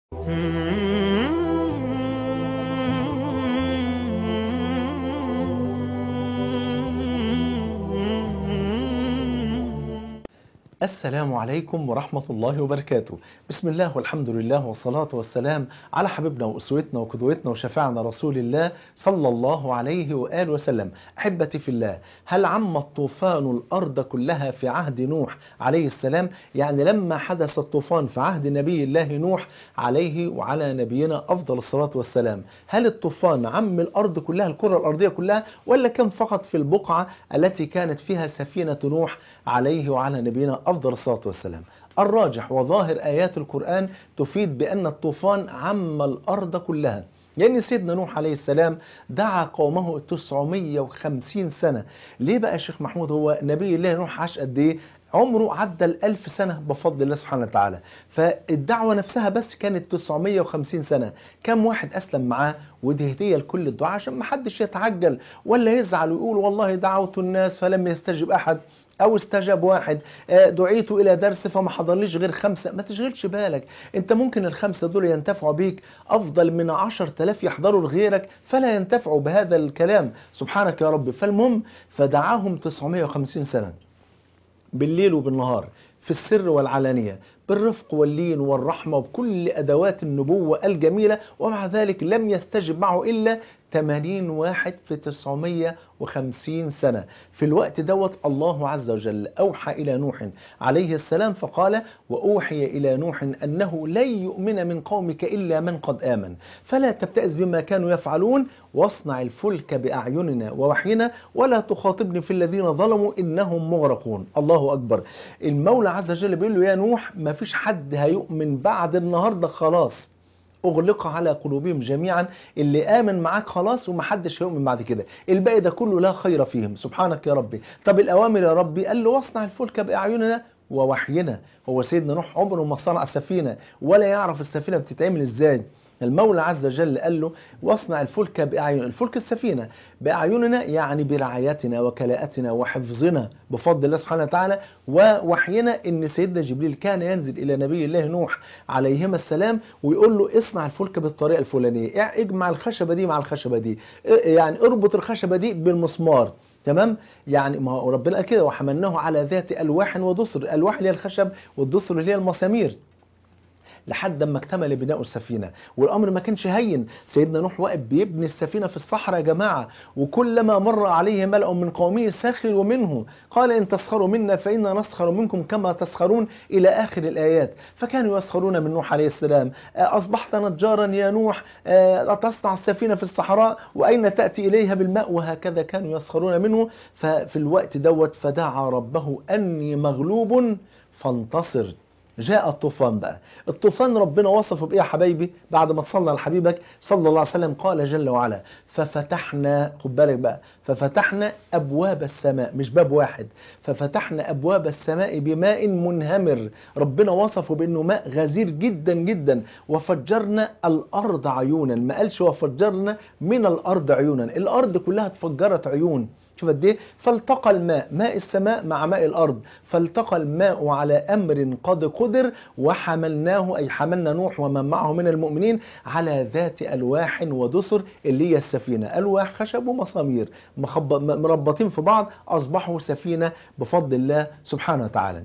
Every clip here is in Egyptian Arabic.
السلام عليكم ورحمة الله وبركاته بسم الله والحمد لله والصلاة والسلام على حبيبنا وأسوتنا وقدوتنا وشفاعنا رسول الله صلى الله عليه وآله وسلم أحبتي في الله هل عم الطوفان الأرض كلها في عهد نوح عليه السلام يعني لما حدث الطوفان في عهد نبي الله نوح عليه وعلى نبينا أفضل الصلاة والسلام هل الطوفان عم الأرض كلها الكرة الأرضية كلها ولا كان فقط في البقعة التي كانت فيها سفينة نوح عليه وعلى نبينا أفضل الصلاة والسلام الراجح وظاهر آيات القرآن تفيد بأن الطوفان عم الأرض كلها يعني سيدنا نوح عليه السلام دعا قومه 950 سنة ليه بقى يا شيخ محمود هو نبي الله نوح عاش قد ايه عمره عدى الألف سنة بفضل الله سبحانه وتعالى فالدعوة نفسها بس كانت 950 سنة كم واحد أسلم معاه ودي هدية لكل الدعاء عشان ما حدش يتعجل ولا يزعل ويقول والله دعوت الناس فلم يستجب أحد او استجاب واحد دعيت الى درس فما حضرليش غير خمسة ما تشغلش بالك انت ممكن الخمسة دول ينتفعوا بيك افضل من عشر تلاف يحضروا لغيرك فلا ينتفعوا بهذا الكلام سبحانك يا رب فالمهم فدعاهم 950 سنة بالليل وبالنهار في السر والعلانية بالرفق واللين والرحمة وبكل أدوات النبوة الجميلة ومع ذلك لم يستجب معه إلا 80 واحد في 950 سنة في الوقت دوت الله عز وجل أوحى إلى نوح عليه السلام فقال وأوحي إلى نوح أنه لن يؤمن من قومك إلا من قد آمن فلا تبتئس بما كانوا يفعلون واصنع الفلك بأعيننا ووحينا ولا تخاطبني في الذين ظلموا إنهم مغرقون الله أكبر المولى عز وجل بيقول له يا نوح ما فيش حد هيؤمن بعد النهاردة خلاص اغلق على قلوبهم جميعا اللي امن معاك خلاص ومحدش هيؤمن بعد كده الباقي ده كله لا خير فيهم سبحانك يا ربي طب الاوامر يا ربي قال له واصنع الفلك باعيننا ووحينا هو سيدنا نوح عمره ما صنع سفينه ولا يعرف السفينه بتتعمل ازاي المولى عز وجل قال له واصنع الفلك بأعين الفلك السفينة بأعيننا يعني برعايتنا وكلاءتنا وحفظنا بفضل الله سبحانه وتعالى ووحينا ان سيدنا جبريل كان ينزل الى نبي الله نوح عليهما السلام ويقول له اصنع الفلك بالطريقة الفلانية اجمع الخشبة دي مع الخشبة دي يعني اربط الخشبة دي بالمسمار تمام يعني ما هو ربنا قال كده وحملناه على ذات الواح ودسر الالواح اللي هي الخشب والدسر اللي هي المسامير لحد ما اكتمل بناء السفينة والأمر ما كانش هين سيدنا نوح واقف بيبني السفينة في الصحراء يا جماعة وكلما مر عليه ملأ من قومه سخروا منه قال إن تسخروا منا فإنا نسخر منكم كما تسخرون إلى آخر الآيات فكانوا يسخرون من نوح عليه السلام أصبحت نجارا يا نوح تصنع السفينة في الصحراء وأين تأتي إليها بالماء وهكذا كانوا يسخرون منه ففي الوقت دوت فدعا ربه أني مغلوب فانتصر جاء الطوفان بقى الطوفان ربنا وصفه بإيه يا حبايبي بعد ما صلى لحبيبك صلى الله عليه وسلم قال جل وعلا ففتحنا خد بالك بقى ففتحنا أبواب السماء مش باب واحد ففتحنا أبواب السماء بماء منهمر ربنا وصفه بأنه ماء غزير جدا جدا وفجرنا الأرض عيونا ما قالش وفجرنا من الأرض عيونا الأرض كلها اتفجرت عيون شوف قد ايه فالتقى الماء ماء السماء مع ماء الارض فالتقى الماء على امر قد قدر وحملناه اي حملنا نوح ومن معه من المؤمنين على ذات الواح ودسر اللي هي السفينه الواح خشب ومسامير مربطين في بعض اصبحوا سفينه بفضل الله سبحانه وتعالى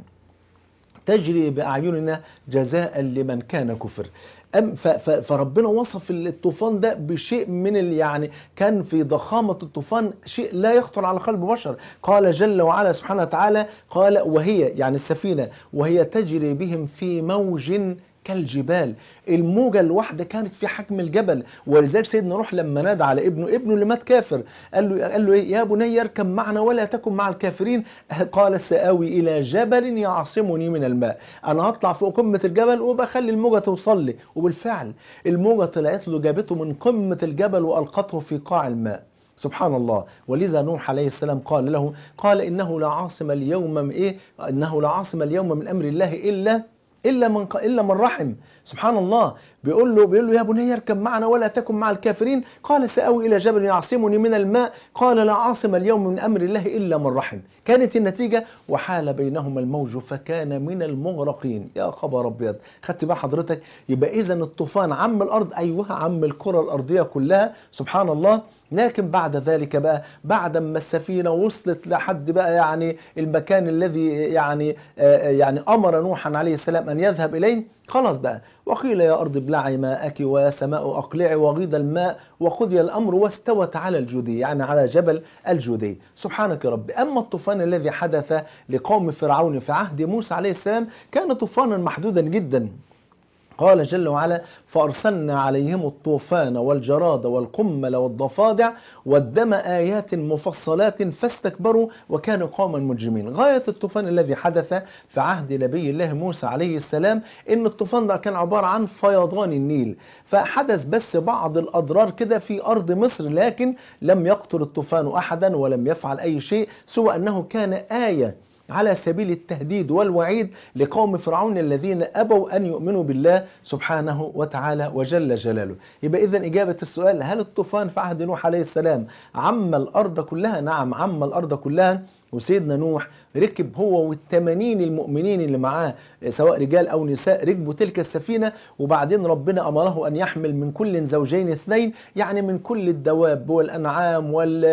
تجري باعيننا جزاء لمن كان كفر أم فربنا وصف الطوفان ده بشيء من يعني كان في ضخامة الطوفان شيء لا يخطر على قلب بشر قال جل وعلا سبحانه وتعالى قال وهي يعني السفينة وهي تجري بهم في موج كالجبال الموجة الواحدة كانت في حجم الجبل ولذلك سيدنا نوح لما نادى على ابنه ابنه اللي مات كافر قال له قال له ايه يا بني اركب معنا ولا تكن مع الكافرين قال سآوي إلى جبل يعصمني من الماء أنا هطلع فوق قمة الجبل وبخلي الموجة توصل لي وبالفعل الموجة طلعت له جابته من قمة الجبل وألقته في قاع الماء سبحان الله ولذا نوح عليه السلام قال له قال إنه لا عاصم اليوم من إيه إنه لا عاصم اليوم من أمر الله إلا إلا من إلا من رحم سبحان الله بيقول له بيقول له يا بني اركب معنا ولا تكن مع الكافرين قال سآوي إلى جبل يعصمني من الماء قال لا عاصم اليوم من أمر الله إلا من رحم كانت النتيجة وحال بينهما الموج فكان من المغرقين يا خبر أبيض خدت بقى حضرتك يبقى إذا الطوفان عم الأرض أيوه عم الكرة الأرضية كلها سبحان الله لكن بعد ذلك بقى بعد ما السفينة وصلت لحد بقى يعني المكان الذي يعني آه يعني أمر نوحا عليه السلام أن يذهب إليه خلاص بقى وقيل يا أرض ابلعي ماءك ويا سماء أقلعي وغيض الماء وقضي الأمر واستوت على الجودي يعني على جبل الجودي سبحانك يا رب أما الطوفان الذي حدث لقوم فرعون في عهد موسى عليه السلام كان طوفانا محدودا جدا قال جل وعلا فأرسلنا عليهم الطوفان والجراد والقمل والضفادع والدم آيات مفصلات فاستكبروا وكانوا قوما مجرمين غاية الطوفان الذي حدث في عهد نبي الله موسى عليه السلام إن الطوفان ده كان عبارة عن فيضان النيل فحدث بس بعض الأضرار كده في أرض مصر لكن لم يقتل الطوفان أحدا ولم يفعل أي شيء سوى أنه كان آية على سبيل التهديد والوعيد لقوم فرعون الذين أبوا أن يؤمنوا بالله سبحانه وتعالى وجل جلاله يبقى إذن إجابة السؤال هل الطوفان في عهد نوح عليه السلام عم الأرض كلها نعم عم الأرض كلها وسيدنا نوح ركب هو والثمانين المؤمنين اللي معاه سواء رجال أو نساء ركبوا تلك السفينة وبعدين ربنا أمره أن يحمل من كل زوجين اثنين يعني من كل الدواب والأنعام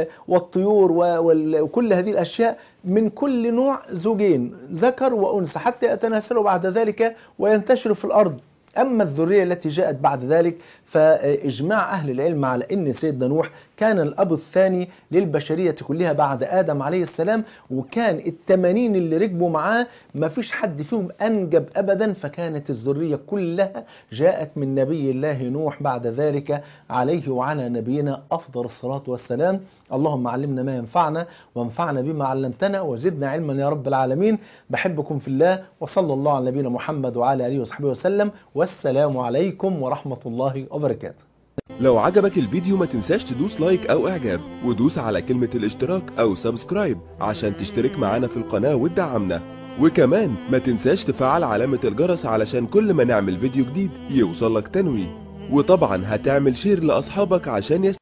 والطيور وكل هذه الأشياء من كل نوع زوجين ذكر وأنثى حتى يتناسلوا بعد ذلك وينتشروا في الأرض أما الذرية التي جاءت بعد ذلك فإجماع أهل العلم على أن سيدنا نوح كان الأب الثاني للبشرية كلها بعد آدم عليه السلام وكان التمانين اللي ركبوا معاه ما فيش حد فيهم أنجب أبدا فكانت الذرية كلها جاءت من نبي الله نوح بعد ذلك عليه وعلى نبينا أفضل الصلاة والسلام اللهم علمنا ما ينفعنا وانفعنا بما علمتنا وزدنا علما يا رب العالمين بحبكم في الله وصلى الله على نبينا محمد وعلى آله وصحبه وسلم والسلام عليكم ورحمة الله وبركاته لو عجبك الفيديو ما تنساش تدوس لايك او اعجاب ودوس على كلمة الاشتراك او سبسكرايب عشان تشترك معانا في القناة وتدعمنا وكمان ما تنساش تفعل علامة الجرس علشان كل ما نعمل فيديو جديد يوصلك تنويه وطبعا هتعمل شير لاصحابك عشان يست...